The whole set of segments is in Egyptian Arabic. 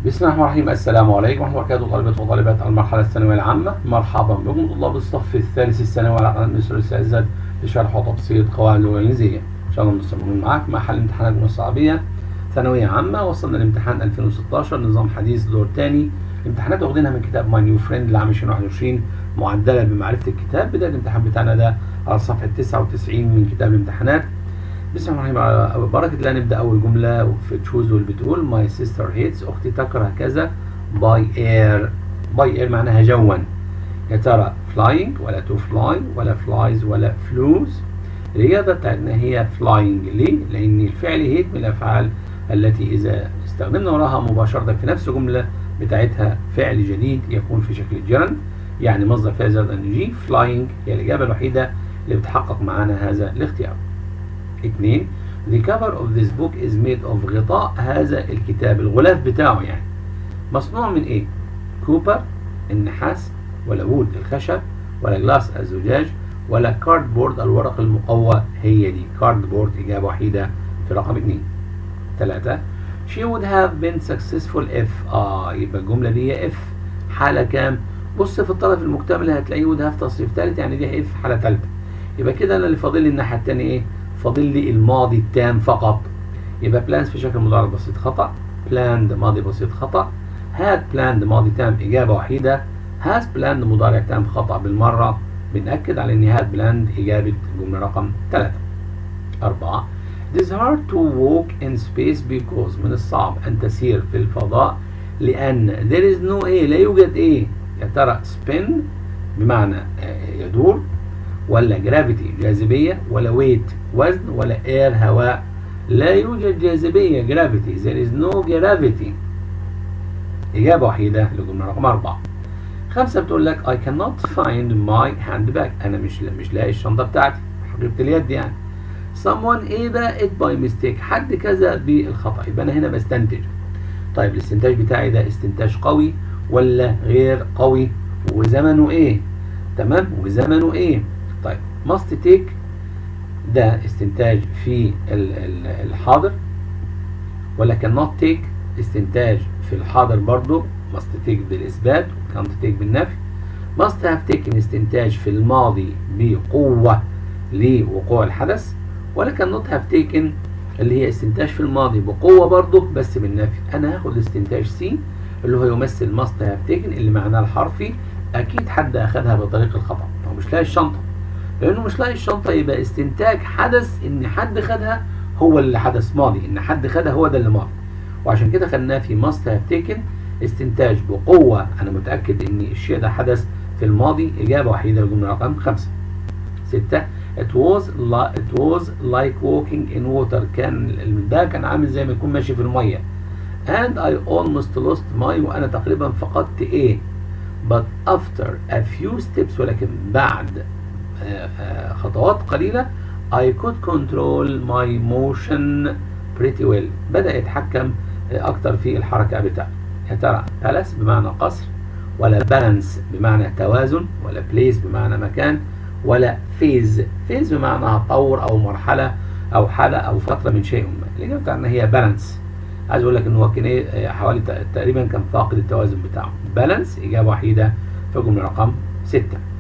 بسم الله الرحمن الرحيم السلام عليكم ورحمة الله وبركاته طلبة وطالبات المرحلة الثانوية العامة مرحبا بكم طلاب الصف الثالث الثانوي على قناة مستر السعزت لشرح وتبسيط قواعد اللغة الإنجليزية إن شاء الله مستمرين معاك مع حل امتحانات المدرسة العربية ثانوية عامة وصلنا لامتحان 2016 نظام حديث دور تاني امتحانات واخدينها من كتاب ماي نيو فريند لعام 2021 معدلة بمعرفة الكتاب بداية الامتحان بتاعنا ده على صفحة 99 من كتاب الامتحانات بسم الله الرحمن الرحيم بركة الله نبدأ أول جملة في تشوز واللي بتقول ماي سيستر هيتس أختي تكره كذا باي اير باي اير معناها جوا يا ترى فلاينج ولا تو فلاي ولا فلايز ولا فلوز الإجابة بتاعتنا هي فلاينج ليه؟ لأن الفعل هيت من الأفعال التي إذا استخدمنا وراها مباشرة في نفس الجملة بتاعتها فعل جديد يكون في شكل الجرن يعني مصدر فيها زائد ان جي فلاينج هي الإجابة الوحيدة اللي بتحقق معانا هذا الاختيار. اثنين The cover of this book is made of غطاء هذا الكتاب الغلاف بتاعه يعني مصنوع من ايه؟ كوبر النحاس ولا وود الخشب ولا جلاس الزجاج ولا كاردبورد الورق المقوى هي دي كاردبورد إجابة وحيدة في رقم اثنين ثلاثة She would have been successful if اه يبقى الجملة دي if حالة كام؟ بص في الطرف المكتمل هتلاقيه would have تصريف ثالث يعني دي if حالة ثالثة يبقى كده انا اللي فاضل لي الناحية التانية ايه؟ فاضل لي الماضي التام فقط يبقى plans في شكل مضارع بسيط خطأ planned ماضي بسيط خطأ had planned ماضي تام إجابة وحيدة has planned مضارع تام خطأ بالمرة بنأكد على إن had planned إجابة جملة رقم 3 أربعة It is hard to walk in space because من الصعب أن تسير في الفضاء لأن there is no إيه لا يوجد إيه يا ترى spin بمعنى يدور ولا جرافيتي جاذبية ولا ويت وزن ولا اير هواء لا يوجد جاذبية جرافيتي there is no gravity إجابة وحيدة لجملة رقم أربعة خمسة بتقول لك I cannot find my handbag أنا مش مش لاقي الشنطة بتاعتي حقيبة اليد يعني someone ايه ده it by mistake حد كذا بالخطأ يبقى أنا هنا بستنتج طيب الاستنتاج بتاعي ده استنتاج قوي ولا غير قوي وزمنه ايه تمام وزمنه ايه طيب must take ده استنتاج في الحاضر ولا cannot take استنتاج في الحاضر برضو must take بالإثبات can't take بالنفي must have taken استنتاج في الماضي بقوة لوقوع الحدث ولا cannot have taken اللي هي استنتاج في الماضي بقوة برضو بس بالنفي أنا هاخد استنتاج سي اللي هو يمثل must have taken اللي معناه الحرفي أكيد حد أخدها بطريق الخطأ هو مش لاقي الشنطة لانه مش لاقي الشنطه يبقى استنتاج حدث ان حد خدها هو اللي حدث ماضي ان حد خدها هو ده اللي ماضي وعشان كده خدناه في must have taken استنتاج بقوه انا متاكد ان الشيء ده حدث في الماضي اجابه وحيده للجمله رقم خمسة ستة it was like it was like walking in water كان ده كان عامل زي ما يكون ماشي في الميه and I almost lost my وانا تقريبا فقدت ايه but after a few steps ولكن بعد خطوات قليلة I could control my motion pretty well بدأ يتحكم أكتر في الحركة بتاعته يا ترى palace بمعنى قصر ولا balance بمعنى توازن ولا place بمعنى مكان ولا phase phase بمعنى طور أو مرحلة أو حالة أو فترة من شيء ما الإجابة بتاعتنا هي balance عايز أقول لك إن هو كان إيه حوالي تقريبا كان فاقد التوازن بتاعه balance إجابة وحيدة في جملة رقم 6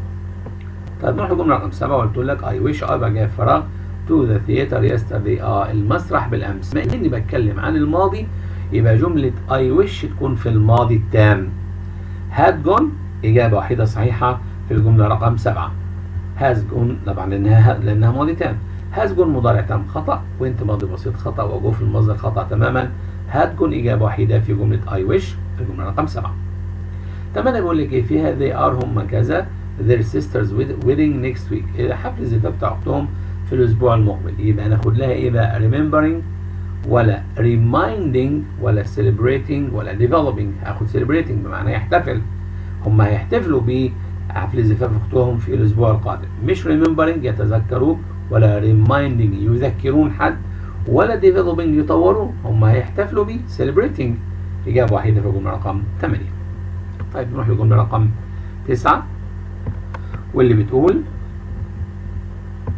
طيب نروح لجملة رقم سبعة وقلت لك I wish أبقى جاي فراغ to the theater yesterday آه المسرح بالأمس بما إني بتكلم عن الماضي يبقى جملة I wish تكون في الماضي التام had gone إجابة واحدة صحيحة في الجملة رقم سبعة has gone طبعا لأنها لأنها ماضي تام has gone مضارع تام خطأ وأنت ماضي بسيط خطأ وجو في المصدر خطأ تماما had gone إجابة وحيدة في جملة I wish في الجملة رقم سبعة تمام بقول لك إيه فيها they are هم كذا their sisters wedding next week حفل الزفاف بتاع اختهم في الاسبوع المقبل يبقى ناخد لها ايه بقى remembering ولا reminding ولا celebrating ولا developing هاخد celebrating بمعنى يحتفل هم هيحتفلوا بحفل زفاف اختهم في الاسبوع القادم مش remembering يتذكروا ولا reminding يذكرون حد ولا developing يطوروا هم هيحتفلوا ب celebrating اجابه واحده في الجمله رقم 8 طيب نروح للجمله رقم 9 واللي بتقول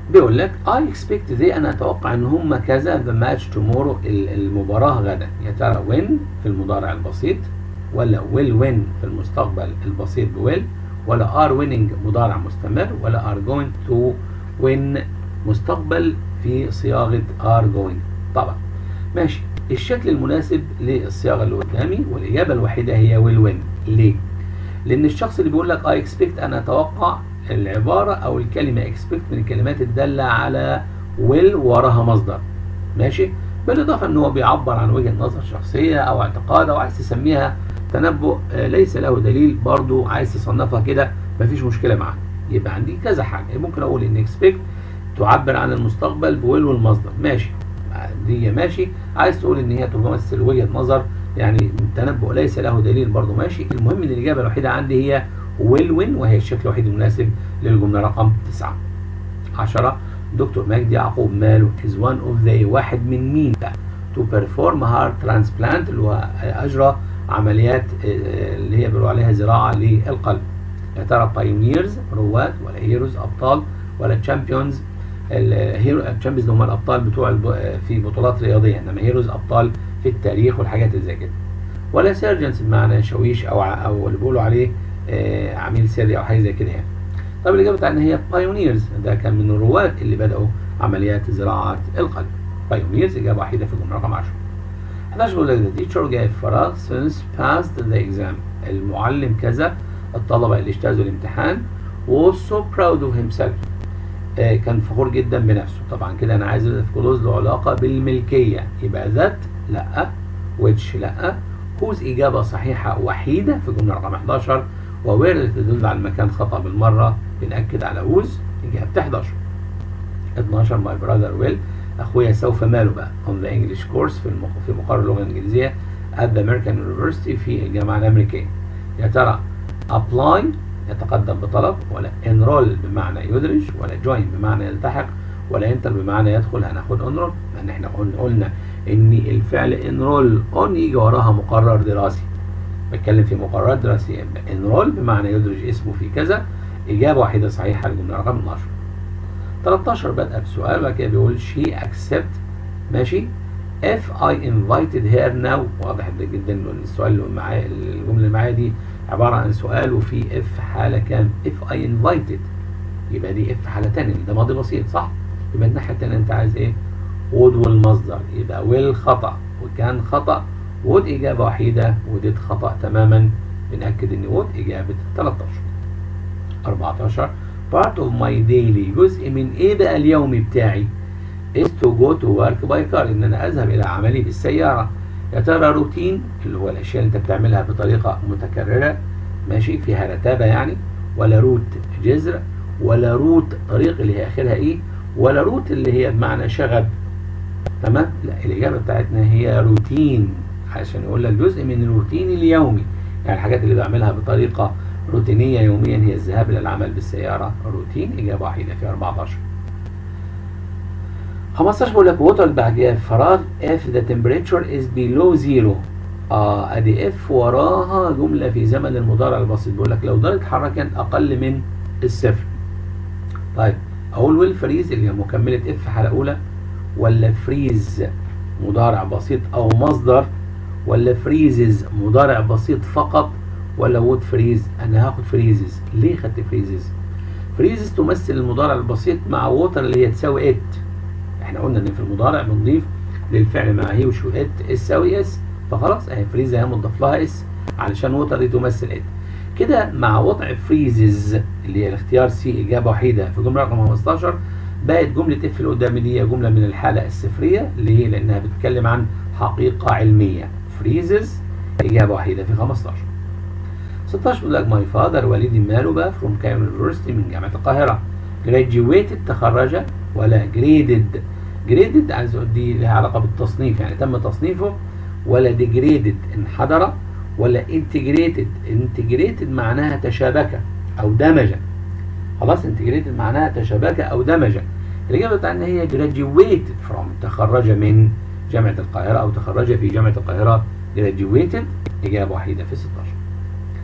بيقول لك I expect they أنا أتوقع إن هم كذا the match tomorrow المباراة غدا يا ترى win في المضارع البسيط ولا will win في المستقبل البسيط بويل ولا are winning مضارع مستمر ولا are going to win مستقبل في صياغة are going طبعا ماشي الشكل المناسب للصياغة اللي قدامي والإجابة الوحيدة هي will win ليه؟ لأن الشخص اللي بيقول لك I expect أنا أتوقع العبارة أو الكلمة expect من الكلمات الدالة على will وراها مصدر ماشي؟ بالإضافة إن هو بيعبر عن وجهة نظر شخصية أو اعتقاد أو عايز تسميها تنبؤ ليس له دليل برضو عايز تصنفها كده مفيش مشكلة معاها يبقى عندي كذا حاجة ممكن أقول إن expect تعبر عن المستقبل بويل والمصدر ماشي دي ماشي عايز تقول ان هي تمثل وجهه نظر يعني تنبؤ ليس له دليل برضه ماشي المهم ان الاجابه الوحيده عندي هي ويل وين وهي الشكل الوحيد المناسب للجمله رقم 9 10 دكتور مجدي يعقوب ماله is one of the واحد من مين to perform heart transplant اللي هو اجرى عمليات اللي هي بيقولوا عليها زراعه للقلب يا ترى بايونيرز رواد ولا هيروز ابطال ولا تشامبيونز الهيرو الشامبيونز هم الابطال بتوع في بطولات رياضيه انما هيروز ابطال في التاريخ والحاجات اللي زي كده ولا سيرجنز بمعنى شويش او او اللي بيقولوا عليه آه عميل سري او حاجه زي كده يعني طب الاجابه بتاعتنا هي بايونيرز ده كان من الرواد اللي بداوا عمليات زراعه القلب بايونيرز اجابه وحيده في الجمله رقم 10 11 بيقول لك the teacher gave فراغ since passed the exam المعلم كذا الطلبه اللي اجتازوا الامتحان was so proud of himself كان فخور جدا بنفسه طبعا كده انا عايز في كلوز له علاقه بالملكيه يبقى ذات لا which لا whose اجابه صحيحه وحيده في الجمله رقم 11 ووير اللي تدل على المكان خطا بالمره بنأكد على whose اجابه 11 12 my brother will اخويا سوف ماله بقى on the English course في المق... في مقرر اللغه الانجليزيه at the American University في الجامعه الامريكيه يا ترى apply يتقدم بطلب ولا انرول بمعنى يدرج ولا جوين بمعنى يلتحق ولا انتر بمعنى يدخل هناخد انرول لان احنا قلنا ان الفعل انرول اون يجي وراها مقرر دراسي بتكلم في مقررات دراسيه انرول بمعنى يدرج اسمه في كذا اجابه واحده صحيحه للجمله رقم 12 13 بدأ بسؤال بعد كده بيقول she accept ماشي if I invited her now واضح جدا ان السؤال اللي معايا الجمله اللي معايا دي عبارة عن سؤال وفي اف حالة كام if I invited يبقى دي اف حالة تانية ده ماضي بسيط صح يبقى الناحية التانية انت عايز ايه would والمصدر يبقى will خطأ وكان خطأ would إجابة وحيدة وديت خطأ تماما بنأكد ان would إجابة 13 14 part of my daily جزء من ايه بقى اليومي بتاعي is to go to work by car ان انا اذهب الى عملي بالسيارة يا ترى روتين اللي هو الاشياء اللي انت بتعملها بطريقه متكرره ماشي فيها رتابه يعني ولا روت جذر ولا روت طريق اللي هي اخرها ايه ولا روت اللي هي بمعنى شغب تمام لا الاجابه بتاعتنا هي روتين عشان يقول لك جزء من الروتين اليومي يعني الحاجات اللي بعملها بطريقه روتينيه يوميا هي الذهاب الى العمل بالسياره روتين اجابه وحيده في 14 15 بقول لك ووتر بعديها فراغ if the temperature is below zero اه ادي اف وراها جمله في زمن المضارع البسيط بيقول لك لو درجه الحراره كانت اقل من الصفر طيب اقول ويل فريز اللي هي مكمله اف حاله اولى ولا فريز مضارع بسيط او مصدر ولا فريزز مضارع بسيط فقط ولا وود فريز انا هاخد فريزز ليه خدت فريزز فريزز تمثل المضارع البسيط مع ووتر اللي هي تساوي ات احنا قلنا ان في المضارع بنضيف للفعل مع هي وشو ات اس تساوي اس فخلاص اهي فريز اهي مضاف لها اس علشان ووتر دي تمثل ات كده مع وضع فريزز اللي هي الاختيار سي اجابه وحيده في جمله رقم 15 بقت جمله اف اللي قدامي دي جمله من الحاله الصفريه ليه؟ لانها بتتكلم عن حقيقه علميه فريزز اجابه وحيده في 15 16 بيقول لك ماي فادر والدي ماله بقى فروم كايرو يونيفرستي من جامعه القاهره جراديويتد تخرج ولا جريدد جريدد عايز دي لها علاقه بالتصنيف يعني تم تصنيفه ولا ديجريدد انحدر ولا انتجريتد انتجريتد معناها تشابك او دمج خلاص انتجريتد معناها تشابك او دمج الاجابه بتاعتنا هي جراديويتد فروم تخرج من جامعه القاهره او تخرج في جامعه القاهره جراديويتد اجابه وحيده في 16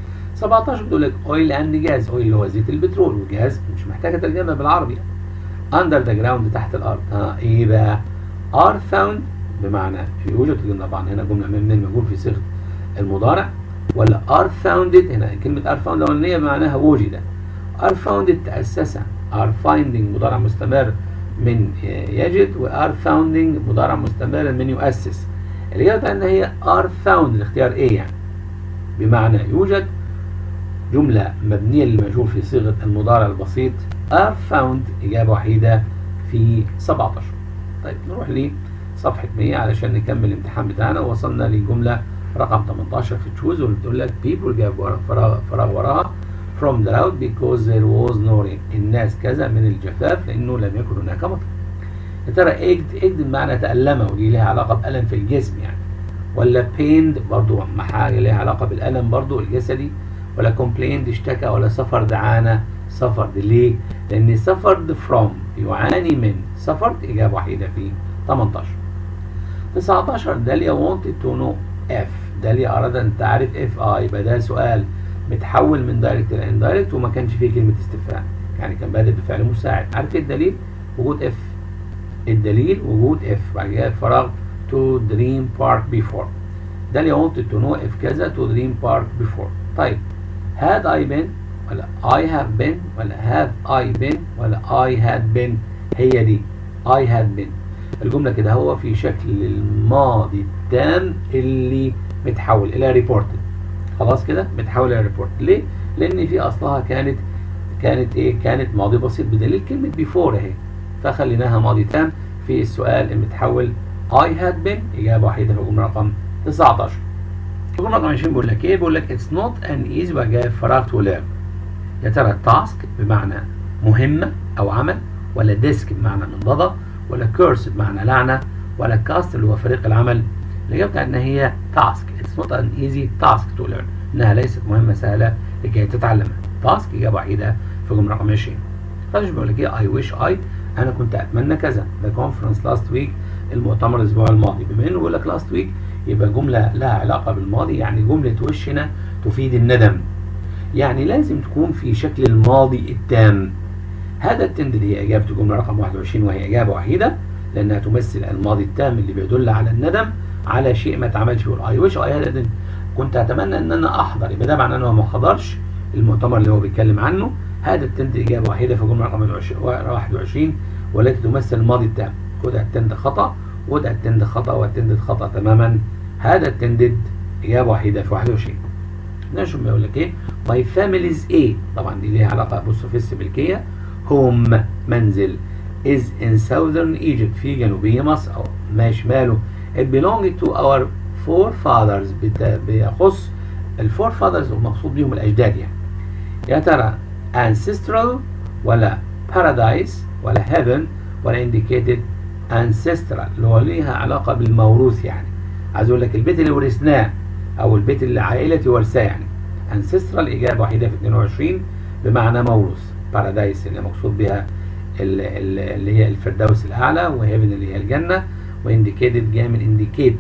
17 بتقول لك اويل اند جاز اويل اللي هو زيت البترول وجاز مش محتاجه ترجمه بالعربي under the ground تحت الارض ها ايه بقى are found بمعنى يوجد طبعا هنا جمله من المجهول في صيغه المضارع ولا are founded هنا كلمه are found الاولانيه معناها وجد are founded تاسس are finding مضارع مستمر من يجد و are founding مضارع مستمر من يؤسس الإجابة بتاعتنا هي are found الاختيار A يعني بمعنى يوجد جملة مبنية للمجهول في صيغة المضارع البسيط are found إجابة وحيدة في 17 طيب نروح لصفحة 100 علشان نكمل الامتحان بتاعنا وصلنا للجملة رقم 18 في تشوز واللي بتقول لك people جاب فراغ, فراغ وراها from the road because there was no rain الناس كذا من الجفاف لأنه لم يكن هناك مطر يا ترى اجد اجد بمعنى تألم ودي لها علاقة بألم في الجسم يعني ولا pained برضو حاجة لها علاقة بالألم برضو الجسدي ولا complained اشتكى ولا سفر دعانا suffered ليه؟ لأن suffered from يعاني من suffered إجابة وحيدة في 18 19 داليا wanted to know if داليا أراد أن تعرف if اه يبقى ده سؤال متحول من دايركت إلى اندايركت وما كانش فيه كلمة استفهام يعني كان بادئ بفعل مساعد عارف ايه الدليل؟ وجود if الدليل وجود if بعد كده فراغ to dream park before داليا wanted to know if كذا to dream park before طيب had I been ولا I have been ولا have I been ولا I had been هي دي I had been الجملة كده هو في شكل الماضي التام اللي متحول إلى reported خلاص كده متحول إلى reported ليه؟ لأن في أصلها كانت كانت إيه؟ كانت ماضي بسيط بدليل كلمة before أهي فخليناها ماضي تام في السؤال المتحول I had been إجابة وحيدة في الجملة رقم 19 الجملة رقم 20 بيقول لك إيه؟ بيقول لك it's not an easy وجاء فراغ to learn يا ترى تاسك بمعنى مهمة أو عمل ولا ديسك بمعنى منضدة ولا كورس بمعنى لعنة ولا كاست اللي هو فريق العمل الإجابة بتاعتنا هي تاسك it's not an easy task to learn إنها ليست مهمة سهلة لكي تتعلمها تاسك إجابة وحيدة في جملة رقم 20 فاش بيقول لك إيه I wish I أنا كنت أتمنى كذا the conference last week المؤتمر الأسبوع الماضي بما إنه بيقول لك last week يبقى جملة لها علاقة بالماضي يعني جملة وش هنا تفيد الندم يعني لازم تكون في شكل الماضي التام هذا التند هي إجابة الجملة رقم 21 وهي إجابة وحيدة لأنها تمثل الماضي التام اللي بيدل على الندم على شيء ما اتعملش يقول أي وش أي هذا كنت أتمنى إن أنا أحضر يبقى ده معناه إن هو ما حضرش المؤتمر اللي هو بيتكلم عنه هذا التند إجابة وحيدة في الجملة رقم 21 والتي تمثل الماضي التام خد التند خطأ وده التند خطأ والتند خطأ تماما هذا التندد إجابة وحيدة في 21 نشوف بيقول لك ايه my family is a طبعا دي ليها علاقه بصوا في السبلكيه home منزل is in southern Egypt في جنوبيه مصر او ما شماله it belonged to our forefathers بيخص الفور fathers المقصود بيهم الاجداد يعني يا ترى ancestral ولا paradise ولا heaven ولا indicated ancestral اللي هو ليها علاقه بالموروث يعني عايز اقول لك البيت اللي ورثناه او البيت اللي عائلتي ورثاه يعني ancestral اجابه وحيده في 22 بمعنى موروث بارادايس اللي مقصود بها اللي هي الفردوس الاعلى وهيفن اللي هي الجنه وانديكيتد جايه من انديكيت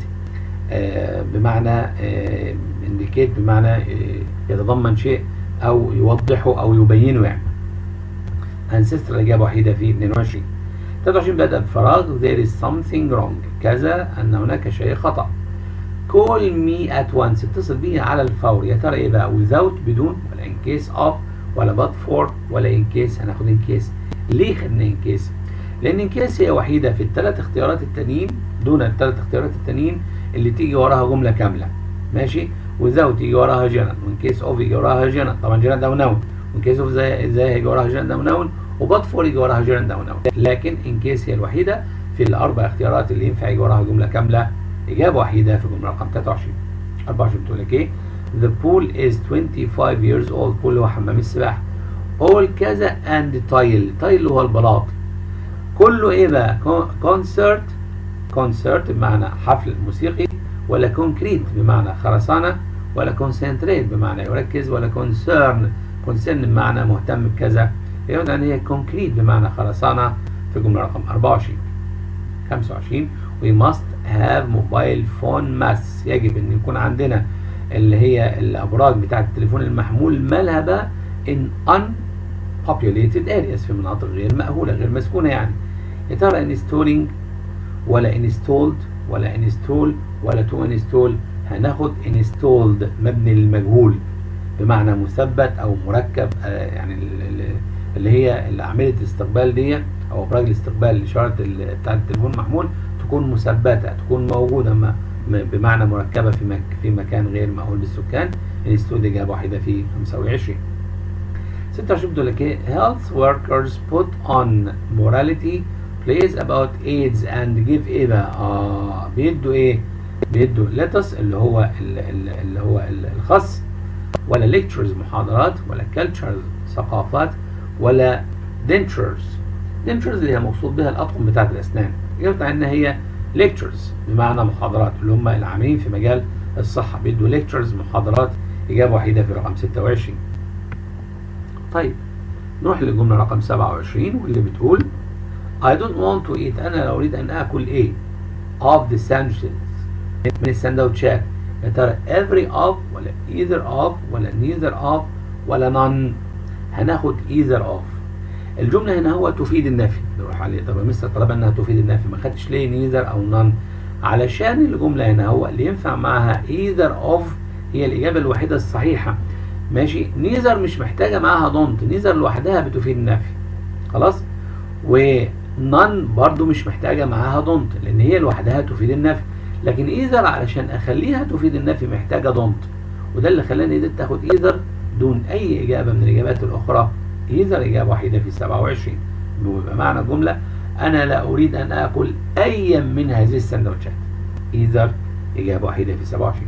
آه بمعنى آه انديكيت بمعنى آه يتضمن شيء او يوضحه او يبينه يعني ancestral اجابه وحيده في 22 23 بدأ بفراغ there is something wrong كذا ان هناك شيء خطأ call me at once اتصل بي على الفور يا ترى ايه بقى without بدون ولا in case of ولا but for ولا in case هناخد in case ليه خدنا in case لان in case هي وحيده في الثلاث اختيارات التانيين دون الثلاث اختيارات التانيين اللي تيجي وراها جمله كامله ماشي without يجي وراها جنرال وin case of يجي وراها جنرال طبعا جنرال ده ونون وin case of زي ازاي هيجي وراها جنرال ده ونون وبات فور يجي وراها جنرال ده ونون لكن in case هي الوحيده في الاربع اختيارات اللي ينفع يجي وراها جمله كامله إجابة وحيدة في الجملة رقم 23 24 بتقول لك إيه The pool is 25 years old pool هو حمام السباحة all كذا and tile tile هو البلاط كله إيه بقى concert concert بمعنى حفل موسيقي ولا concrete بمعنى خرسانة ولا concentrate بمعنى يركز ولا concern concern بمعنى مهتم بكذا يعني هي concrete بمعنى خرسانة في الجملة رقم 24 25 we must have mobile phone masts يجب ان يكون عندنا اللي هي الابراج بتاعه التليفون المحمول مالها بقى in un populated areas في مناطق غير مأهولة غير مسكونة يعني يا ترى installing ولا installed ولا install ولا to install هناخد installed مبني للمجهول بمعنى مثبت او مركب آه يعني اللي هي عمليه الاستقبال دي او ابراج الاستقبال الاشاره بتاعت التليفون محمول تكون مثبته تكون موجوده بمعنى مركبه في مك في مكان غير مأهول بالسكان الاستوديو اجابه واحده في 25 26 بتقول لك ايه health workers put on morality plays about AIDS and give ايه بقى اه بيدوا ايه بيدوا ليتس اللي هو اللي هو الخس ولا ليكتشرز محاضرات ولا كلتشرز ثقافات ولا دنتشرز دنتشرز اللي هي مقصود بها الاطقم بتاعت الاسنان اجابه عنها هي ليكتشرز بمعنى محاضرات اللي هم العاملين في مجال الصحه بيدوا ليكتشرز محاضرات اجابه وحيده في رقم 26 طيب نروح للجمله رقم 27 واللي بتقول I don't want to eat أنا لا أريد أن آكل إيه of the sandwiches من السندوتشات يا ترى every of ولا either of ولا neither of ولا none هناخد either of الجملة هنا هو تفيد النفي نروح عليه طب يا مستر طالما انها تفيد النفي ما خدتش ليه neither او none علشان الجملة هنا هو اللي ينفع معاها either of هي الإجابة الوحيدة الصحيحة ماشي neither مش محتاجة معاها don't neither لوحدها بتفيد النفي خلاص و none برضو مش محتاجة معاها don't لأن هي لوحدها تفيد النفي لكن either علشان أخليها تفيد النفي محتاجة don't وده اللي خلاني دي تاخد either دون أي إجابة من الإجابات الأخرى either إجابة وحيدة في 27 بيبقى معنى الجملة أنا لا أريد أن آكل أي من هذه السندوتشات either إجابة وحيدة في 27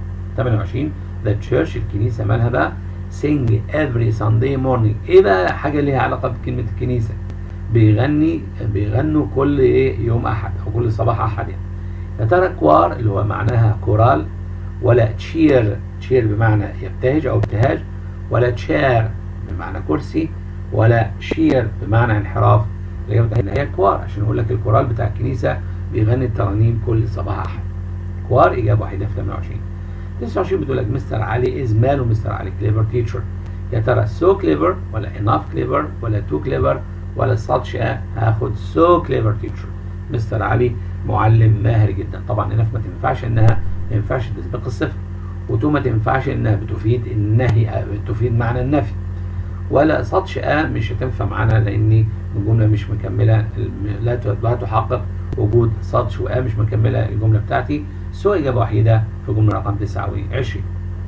28 the church الكنيسة مالها بقى sing every Sunday morning إيه بقى حاجة ليها علاقة بكلمة الكنيسة بيغني بيغنوا كل إيه يوم أحد أو كل صباح أحد يعني يا ترى كوار اللي هو معناها كورال ولا تشير تشير بمعنى يبتهج أو ابتهاج ولا تشير بمعنى كرسي ولا شير بمعنى انحراف اللي هي كوار عشان اقول لك الكورال بتاع الكنيسه بيغني الترانيم كل صباح احد كوار اجابه واحده في 28 29 بتقول لك مستر علي از ماله مستر علي كليفر تيتشر يا ترى سو كليفر ولا اناف كليفر ولا تو كليفر ولا ساتش هاخد سو كليفر تيتشر مستر علي معلم ماهر جدا طبعا اناف ما تنفعش انها ما ينفعش تسبق الصفر وتو ما تنفعش انها بتفيد النهي بتفيد معنى النفي ولا سطش آ مش هتنفع معانا لان الجمله مش مكمله لا لا تحقق وجود سطش وآ مش مكمله الجمله بتاعتي سو اجابه وحيده في جمله رقم 29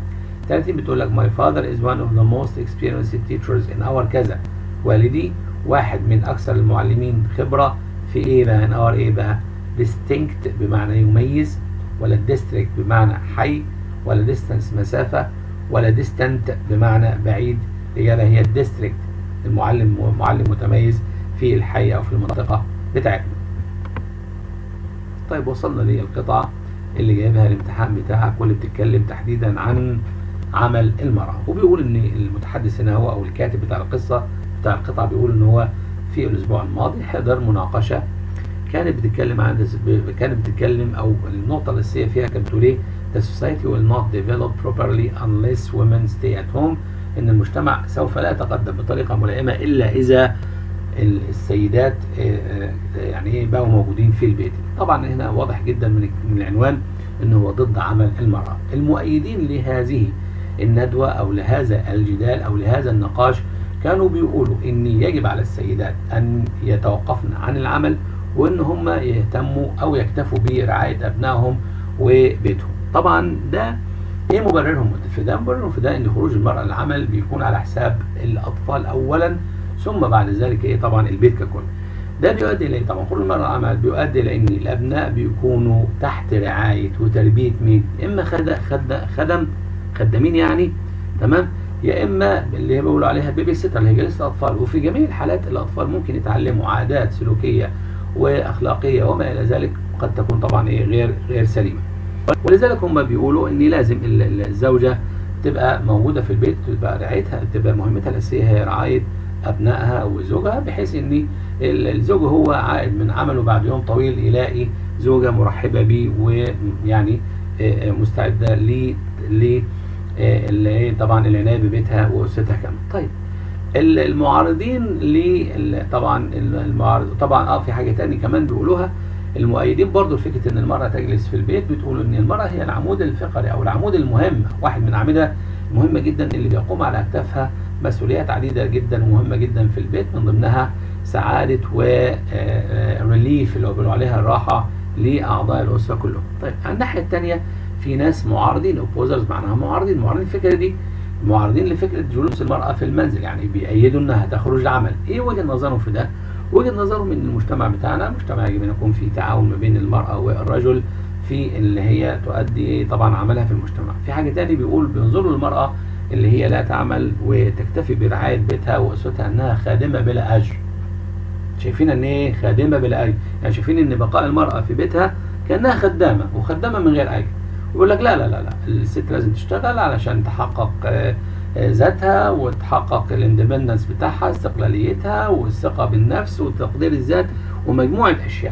30 بتقول لك my father is one of the most experienced teachers in our كذا والدي واحد من اكثر المعلمين خبره في ايه بقى in our ايه بقى distinct بمعنى يميز ولا district بمعنى حي ولا distance مسافه ولا distant بمعنى بعيد الإجابة هي الديستريكت المعلم معلم متميز في الحي أو في المنطقة بتاعتنا. طيب وصلنا للقطعة اللي جايبها الامتحان بتاعك واللي بتتكلم تحديدا عن عمل المرأة وبيقول إن المتحدث هنا هو أو الكاتب بتاع القصة بتاع القطعة بيقول إن هو في الأسبوع الماضي حضر مناقشة كانت بتتكلم عن كانت بتتكلم أو النقطة الأساسية فيها كانت بتقول إيه The society will not develop properly unless women stay at home ان المجتمع سوف لا يتقدم بطريقه ملائمه الا اذا السيدات يعني ايه بقوا موجودين في البيت طبعا هنا واضح جدا من العنوان انه هو ضد عمل المراه المؤيدين لهذه الندوه او لهذا الجدال او لهذا النقاش كانوا بيقولوا ان يجب على السيدات ان يتوقفن عن العمل وان هم يهتموا او يكتفوا برعايه ابنائهم وبيتهم طبعا ده ايه مبررهم في ده؟ مبررهم في ده ان خروج المرأة للعمل بيكون على حساب الاطفال اولا ثم بعد ذلك ايه طبعا البيت ككل. ده بيؤدي الى طبعا خروج المرأة للعمل بيؤدي الى ان الابناء بيكونوا تحت رعاية وتربية مين؟ اما خد خد خدم خدامين يعني تمام؟ يا اما اللي هي بيقولوا عليها بيبي سيتر اللي هي جلسة اطفال وفي جميع الحالات الاطفال ممكن يتعلموا عادات سلوكية واخلاقية وما الى ذلك قد تكون طبعا ايه غير غير سليمة. ولذلك هم بيقولوا ان لازم الزوجه تبقى موجوده في البيت تبقى رعايتها تبقى مهمتها الاساسيه هي رعايه ابنائها وزوجها بحيث ان الزوج هو عائد من عمله بعد يوم طويل يلاقي زوجه مرحبه بيه ويعني مستعده ل ل طبعا العنايه ببيتها واسرتها كمان. طيب المعارضين ل طبعا المعارض طبعا اه في حاجه تاني كمان بيقولوها المؤيدين برضو لفكره ان المراه تجلس في البيت بتقولوا ان المراه هي العمود الفقري او العمود المهم واحد من الاعمده المهمه جدا اللي بيقوم على اكتافها مسؤوليات عديده جدا ومهمه جدا في البيت من ضمنها سعاده وريليف اللي هو بيقولوا عليها الراحه لاعضاء الاسره كلهم. طيب على الناحيه الثانيه في ناس معارضين اوبوزرز معناها معارضين، معارضين الفكره دي معارضين لفكره جلوس المراه في المنزل يعني بيأيدوا انها تخرج العمل، ايه وجهه نظرهم في ده؟ وجهه نظرهم ان المجتمع بتاعنا مجتمع يجب ان يكون فيه تعاون ما بين المراه والرجل في اللي هي تؤدي طبعا عملها في المجتمع. في حاجه ثانيه بيقول بينظروا للمراه اللي هي لا تعمل وتكتفي برعايه بيتها واسرتها انها خادمه بلا اجر. شايفين ان ايه خادمه بلا اجر، يعني شايفين ان بقاء المراه في بيتها كانها خدامه وخدامه من غير اجر. يقول لك لا لا لا لا الست لازم تشتغل علشان تحقق ذاتها وتحقق الاندبندنس بتاعها استقلاليتها والثقه بالنفس وتقدير الذات ومجموعه اشياء.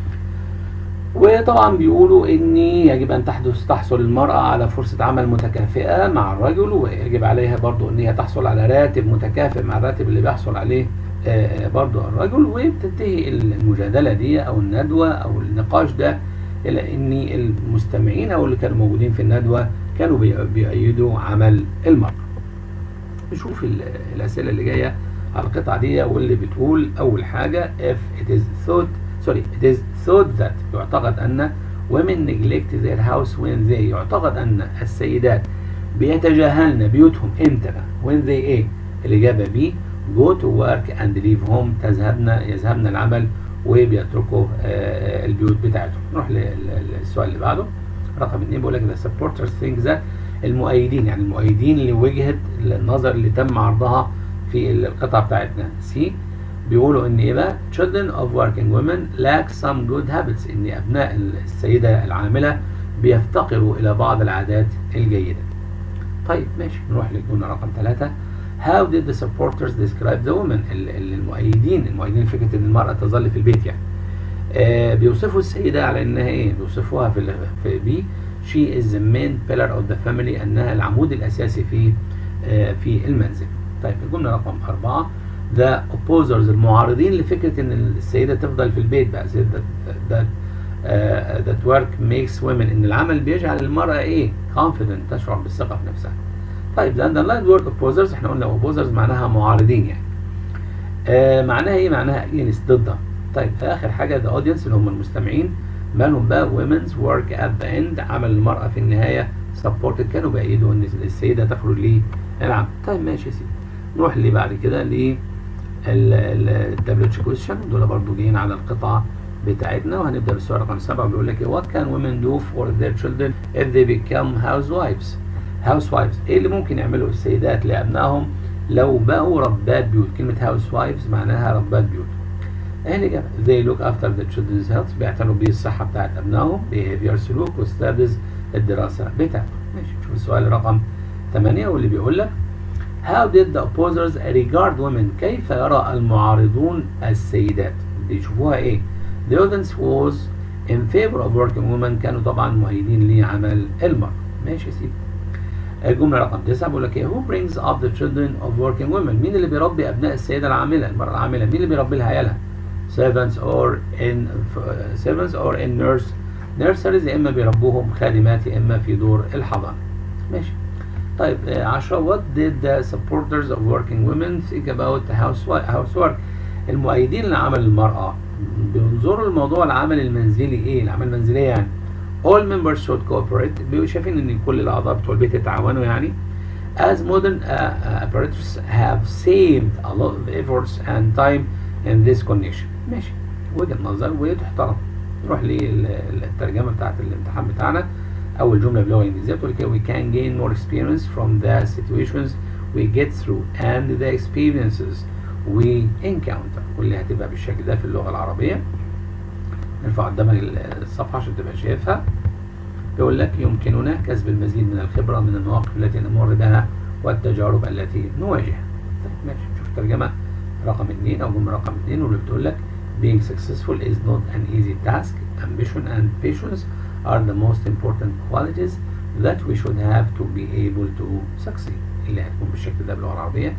وطبعا بيقولوا ان يجب ان تحدث تحصل المراه على فرصه عمل متكافئه مع الرجل ويجب عليها برضو ان هي تحصل على راتب متكافئ مع الراتب اللي بيحصل عليه برضو الرجل وبتنتهي المجادله دي او الندوه او النقاش ده الى ان المستمعين او اللي كانوا موجودين في الندوه كانوا بيأيدوا عمل المرأة. نشوف الاسئله اللي جايه على القطعه دي واللي بتقول اول حاجه if it is thought sorry it is thought that يعتقد ان women neglect their house when they يعتقد ان السيدات بيتجاهلن بيوتهم امتى when they ايه الاجابه بي go to work and leave home تذهبن يذهبن العمل وبيتركوا آه البيوت بتاعتهم نروح للسؤال اللي بعده رقم اثنين بيقول لك the supporters think that المؤيدين يعني المؤيدين لوجهه النظر اللي تم عرضها في القطعه بتاعتنا سي بيقولوا ان ايه بقى children of working women lack some good habits ان ابناء السيده العامله بيفتقروا الى بعض العادات الجيده طيب ماشي نروح للجمله رقم ثلاثة How did the supporters describe the woman المؤيدين المؤيدين فكرة ان المرأة تظل في البيت يعني آه بيوصفوا السيدة على انها ايه بيوصفوها في في بي she is the main pillar of the family انها العمود الاساسي في آه في المنزل طيب الجملة رقم أربعة the opposers المعارضين لفكرة ان السيدة تفضل في البيت بقى that, that, uh, that work makes women ان العمل بيجعل المرأة ايه confident تشعر بالثقة في نفسها طيب the underlined word opposers احنا قلنا opposers معناها معارضين يعني آه معناها ايه معناها against ضدها طيب اخر حاجه the audience اللي هم المستمعين مالهم بقى women's work at the end عمل المرأة في النهاية supported كانوا بيأيدوا ان السيدة تخرج للعمل طيب ماشي يا سيدي نروح اللي بعد كده ل الدبليو كويشن دول برضو جايين على القطعة بتاعتنا وهنبدأ بالسؤال رقم سبعة بيقول لك what can women do for their children if they become housewives housewives ايه اللي ممكن يعمله السيدات لأبنائهم لو بقوا ربات بيوت كلمة housewives معناها ربات بيوت ايه الإجابة they look after the children's health بيعتنوا بالصحة بتاعت أبنائهم behavior سلوك وستادز الدراسة بتاعتهم ماشي نشوف السؤال رقم 8 واللي بيقول لك How did the opposers regard women كيف يرى المعارضون السيدات بيشوفوها ايه The audience was in favor of working women كانوا طبعا مؤيدين لعمل المرأة ماشي يا سيدي الجملة رقم 9 بيقول لك ايه Who brings up the children of working women مين اللي بيربي أبناء السيدة العاملة المرأة العاملة مين اللي بيربي لها عيالها servants or in uh, servants or in nurse nurseries يا إما بيربوهم خادمات يا إما في دور الحضانة ماشي طيب 10 what did the supporters of working women think about housework المؤيدين لعمل المرأة بينظروا لموضوع العمل المنزلي ايه العمل المنزلية يعني all members should cooperate بيبقوا شايفين ان كل الاعضاء بتوع البيت يتعاونوا يعني as modern uh, uh, apparatus have saved a lot of efforts and time in this connection ماشي وجهة نظر وتحترم نروح للترجمة بتاعت الامتحان بتاعنا أول جملة باللغة الإنجليزية بتقول كده we can gain more experience from the situations we get through and the experiences we encounter واللي هتبقى بالشكل ده في اللغة العربية نرفع قدامك الصفحة عشان تبقى شايفها يقول لك يمكننا كسب المزيد من الخبرة من المواقف التي نمر بها والتجارب التي نواجهها طيب ماشي نشوف الترجمة رقم اثنين أو جملة رقم اثنين واللي بتقول لك being successful is not an easy task ambition and patience are the most important qualities that we should have to be able to succeed اللي هتكون بالشكل ده باللغة العربية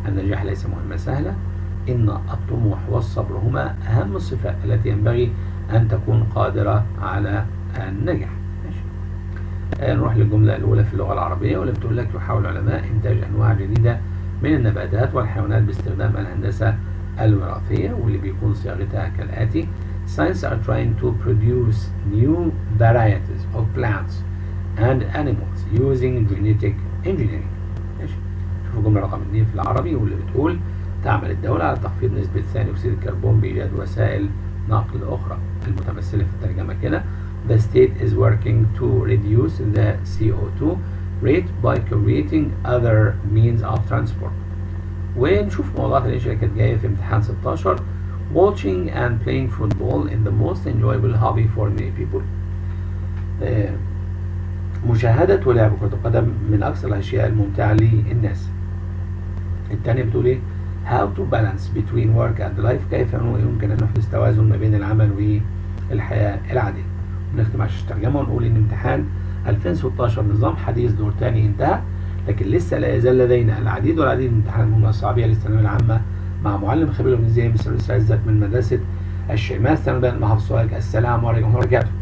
النجاح ليس مهمة سهلة إن الطموح والصبر هما أهم الصفات التي ينبغي أن تكون قادرة على النجاح ماشي. آه نروح للجملة الأولى في اللغة العربية واللي بتقول لك يحاول العلماء إنتاج أنواع جديدة من النباتات والحيوانات باستخدام الهندسة الوراثية واللي بيكون صياغتها كالآتي Science are trying to produce new varieties of plants and animals using genetic engineering ماشي شوفوا الجملة رقم 2 في العربي واللي بتقول تعمل الدولة على تخفيض نسبة ثاني أكسيد الكربون بإيجاد وسائل نقل أخرى المتمثلة في الترجمة كده The state is working to reduce the CO2 rate by creating other means of transport ونشوف موضوعات الإنشاء اللي كانت جاية في امتحان 16 Watching and playing football in the most enjoyable hobby for many people آه مشاهدة ولعب كرة القدم من أكثر الأشياء الممتعة للناس الثانية بتقول إيه How to balance between work and life كيف يمكن أن نحدث توازن ما بين العمل والحياة العادية ونختم عشان الترجمة ونقول إن امتحان 2016 نظام حديث دور تاني انتهى لكن لسه لا يزال لدينا العديد والعديد من امتحانات المهمة الصعبية للثانوية العامة مع معلم خبير الإنجليزية مستر سعزت من مدرسة الشيماء الثانوية المحافظ السلام عليكم ورحمة الله وبركاته